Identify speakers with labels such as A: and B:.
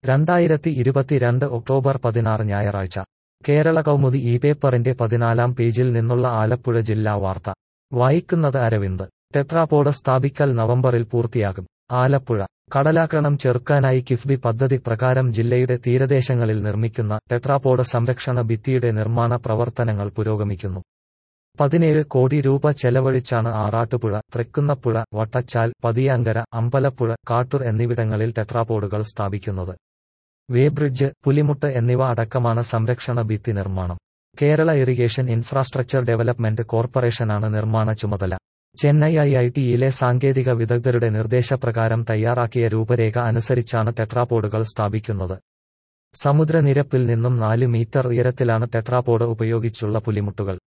A: രണ്ടായിരത്തി ഇരുപത്തിരണ്ട് ഒക്ടോബർ പതിനാറ് ഞായറാഴ്ച കേരള കൗമുദി ഈ പേപ്പറിന്റെ പതിനാലാം പേജിൽ നിന്നുള്ള ആലപ്പുഴ ജില്ലാ വാർത്ത വായിക്കുന്നത് അരവിന്ദ് ടെട്രാപോഡ് സ്ഥാപിക്കൽ നവംബറിൽ പൂർത്തിയാകും ആലപ്പുഴ കടലാക്രമണം ചെറുക്കാനായി കിഫ്ബി പദ്ധതി പ്രകാരം ജില്ലയുടെ തീരദേശങ്ങളിൽ നിർമ്മിക്കുന്ന ടെട്രാപോഡ് സംരക്ഷണ ഭിത്തിയുടെ നിർമ്മാണ പ്രവർത്തനങ്ങൾ പുരോഗമിക്കുന്നു പതിനേഴ് കോടി രൂപ ചെലവഴിച്ചാണ് ആറാട്ടുപുഴ തൃക്കുന്നപ്പുഴ വട്ടച്ചാൽ പതിയാങ്കര അമ്പലപ്പുഴ കാട്ടൂർ എന്നിവിടങ്ങളിൽ ടെട്രാപോഡുകൾ സ്ഥാപിക്കുന്നത് വേബ്രിഡ്ജ് പുലിമുട്ട് എന്നിവ അടക്കമാണ് സംരക്ഷണ ഭിത്തി നിർമ്മാണം കേരള ഇറിഗേഷൻ ഇൻഫ്രാസ്ട്രക്ചർ ഡെവലപ്മെന്റ് കോർപ്പറേഷനാണ് നിർമ്മാണ ചുമതല ചെന്നൈ ഐ ഐ ടിയിലെ സാങ്കേതിക വിദഗ്ധരുടെ നിർദ്ദേശപ്രകാരം തയ്യാറാക്കിയ രൂപരേഖ അനുസരിച്ചാണ് ടെട്രാപോഡുകൾ സ്ഥാപിക്കുന്നത് സമുദ്രനിരപ്പിൽ നിന്നും നാല് മീറ്റർ ഉയരത്തിലാണ് ടെട്രാപോഡ് ഉപയോഗിച്ചുള്ള പുലിമുട്ടുകൾ